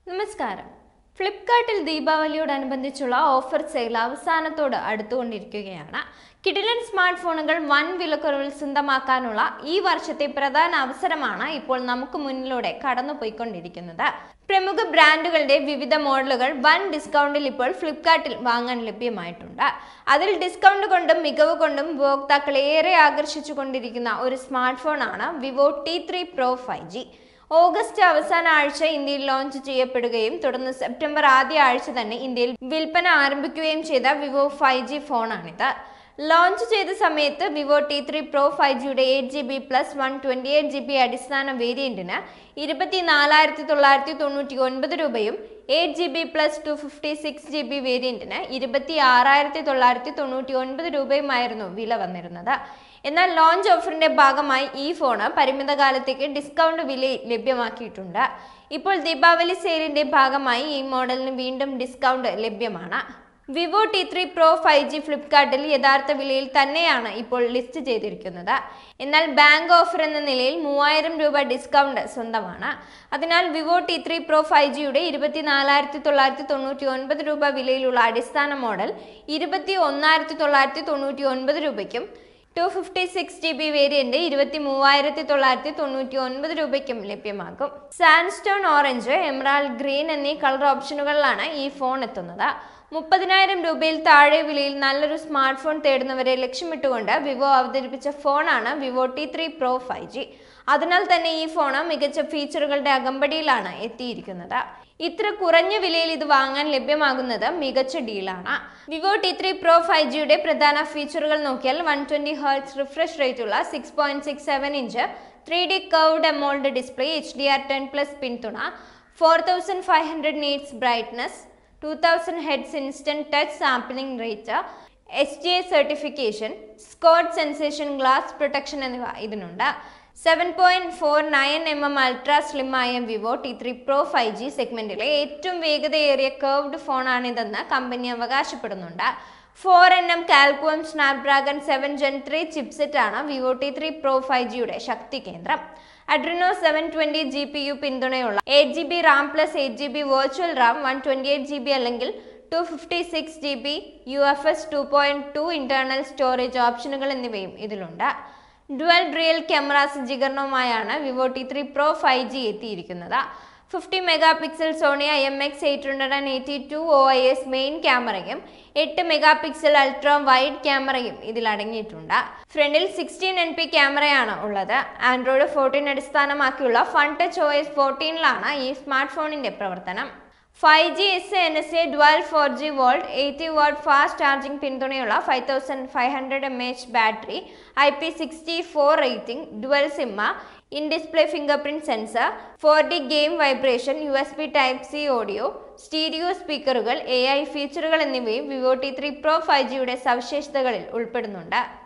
നമസ്കാരം ഫ്ലിപ്കാർട്ടിൽ ദീപാവലിയോടനുബന്ധിച്ചുള്ള offer sale അവസാനത്തോട് അടുത്തുകൊണ്ടിരിക്കുകയാണ് കിടിലൻ സ്മാർട്ട് ഫോണുകൾ വൻ വിലക്കുറവിൽ സ്വന്തമാക്കാനുള്ള ഈ വർഷത്തെ പ്രധാന അവസരമാണ് ഇപ്പോൾ നമുക്ക് മുന്നിലൂടെ കടന്നുപോയിക്കൊണ്ടിരിക്കുന്നത് പ്രമുഖ ബ്രാൻഡുകളുടെ വിവിധ മോഡലുകൾ വൻ ഡിസ്കൗണ്ടിൽ ഇപ്പോൾ ഫ്ലിപ്കാർട്ടിൽ വാങ്ങാൻ ലഭ്യമായിട്ടുണ്ട് അതിൽ ഡിസ്കൗണ്ട് കൊണ്ടും മികവ് കൊണ്ടും ഉപഭോക്താക്കളെ ഏറെ ആകർഷിച്ചു കൊണ്ടിരിക്കുന്ന ഒരു സ്മാർട്ട് ഫോണാണ് Vivo T three pro five G August അവസാന ആഴ്ച ഇന്ത്യയിൽ ലോഞ്ച് ചെയ്യപ്പെടുകയും തുടർന്ന് സെപ്റ്റംബർ ആദ്യ ആഴ്ച തന്നെ ഇന്ത്യയിൽ വിൽപ്പന ആരംഭിക്കുകയും ചെയ്ത വിവോ ഫൈവ് ജി ഫോണാണിത് ലോഞ്ച് ചെയ്ത സമയത്ത് Vivo T three pro five ജിയുടെ eight G B plus one twenty eight G B അടിസ്ഥാന വേരിയന്റിന് ഇരുപത്തി നാലായിരത്തി തൊള്ളായിരത്തി തൊണ്ണൂറ്റി ഒൻപത് രൂപയും eight G B plus two fifty six G B വേരിയന്റിന് ഇരുപത്തി ആറായിരത്തി തൊള്ളായിരത്തി തൊണ്ണൂറ്റി ഒൻപത് രൂപയുമായിരുന്നു വില വന്നിരുന്നത് എന്നാൽ ലോഞ്ച് ഓഫറിന്റെ ഭാഗമായി ഈ ഫോണ് പരിമിത കാലത്തേക്ക് ഡിസ്കൗണ്ട് വിലയിൽ ലഭ്യമാക്കിയിട്ടുണ്ട് ഇപ്പോൾ ദീപാവലി സെയിലിന്റെ ഭാഗമായി ഈ മോഡലിന് വീണ്ടും ഡിസ്കൗണ്ട് ലഭ്യമാണ് Vivo T three pro five G ഫ്ലിപ്കാർട്ടിൽ യഥാർത്ഥ വിലയിൽ തന്നെയാണ് ഇപ്പോൾ ലിസ്റ്റ് ചെയ്തിരിക്കുന്നത് എന്നാൽ ബാങ്ക് ഓഫർ എന്ന നിലയിൽ മൂവായിരം രൂപ ഡിസ്കൗണ്ട് സ്വന്തമാണ് അതിനാൽ Vivo T three pro five ജിയുടെ ഇരുപത്തി നാലായിരത്തി തൊള്ളായിരത്തി തൊണ്ണൂറ്റി ഒൻപത് രൂപ വിലയിലുള്ള അടിസ്ഥാന മോഡൽ ഇരുപത്തി ഒന്നായിരത്തി തൊള്ളായിരത്തി തൊണ്ണൂറ്റി ഒൻപത് രൂപയ്ക്കും two fifty six G B variant ഇരുപത്തി മൂവായിരത്തി തൊള്ളായിരത്തി തൊണ്ണൂറ്റി ഒൻപത് രൂപയ്ക്കും ലഭ്യമാകും സാൻസ്റ്റോൺ ഓറഞ്ച് എമറാൾഡ് ഗ്രീൻ എന്നീ കളർ ഓപ്ഷനുകളിലാണ് ഈ ഫോൺ എത്തുന്നത് മുപ്പതിനായിരം രൂപയിൽ താഴെ വിലയിൽ നല്ലൊരു സ്മാർട്ട് ഫോൺ തേടുന്നവരെ ലക്ഷ്യമിട്ടുകൊണ്ട് വിവോ അവതരിപ്പിച്ച ഫോണാണ് Vivo T three pro five G അതിനാൽ തന്നെ ഈ ഫോൺ മികച്ച ഫീച്ചറുകളുടെ അകമ്പടിയിലാണ് എത്തിയിരിക്കുന്നത് ഇത്ര കുറഞ്ഞ വിലയിൽ ഇത് വാങ്ങാൻ ലഭ്യമാകുന്നത് മികച്ച ഡീലാണ് Vivo T three pro five ജിയുടെ പ്രധാന ഫീച്ചറുകൾ നോക്കിയാൽ one twenty hertz refresh rate ഉള്ള six point six seven inch three D curved AMOLED display H D R ten plus പിന്തുണ four thousand five hundred nits brightness two thousand hertz instant touch sampling rate S T A certification Schott Xensation glass protection എന്നിവ ഇതിനുണ്ട് seven point four nine M M ultra slim ആയ Vivo T three pro five G സെഗ്മെന്റിലെ ഏറ്റവും വേഗതയേറിയ curved ഫോണാണിതെന്ന് കമ്പനി അവകാശപ്പെടുന്നുണ്ട് four N M Qualcomm Snapdragon seven gen three chipset ആണ് Vivo T three pro five ജിയുടെ ശക്തി കേന്ദ്രം Adreno seven twenty G P U പിന്തുണയുള്ള eight G B RAM plus eight G B virtual RAM one twenty eight G B അല്ലെങ്കിൽ two fifty six G B U F S two point two internal storage ഓപ്ഷനുകൾ എന്നിവയും ഇതിലുണ്ട് dual real camera സജ്ജീകരണവുമായാണ് Vivo T three pro five G എത്തിയിരിക്കുന്നത് fifty megapixel Sony I M X eight hundred and eighty two O I S main ക്യാമറയും എട്ട് mega pixel ultra wide ക്യാമറയും ഇതിൽ അടങ്ങിയിട്ടുണ്ട് ഫ്രണ്ടിൽ സിക്സ്റ്റീൻ എൻ പി ക്യാമറയാണ് ഉള്ളത് ആൻഡ്രോയിഡ് ഫോർട്ടീൻ അടിസ്ഥാനമാക്കിയുള്ള ഫൺ ടച്ച് ഒ എസ് ഫോർട്ടീനിലാണ് ഈ സ്മാർട്ട് ഫോണിന്റെ പ്രവർത്തനം five G S N S A dual four G VoLTE eighty watt fast charging പിന്തുണയുള്ള five thousand five hundred M H battery I P sixty four rating dual സിമ്മ in display ഫിംഗർ പ്രിന്റ് sensor four D game vibration U S B type C audio stereo സ്പീക്കറുകൾ A I ഫീച്ചറുകൾ എന്നിവയും Vivo T three pro five ജിയുടെ സവിശേഷതകളിൽ ഉൾപ്പെടുന്നുണ്ട്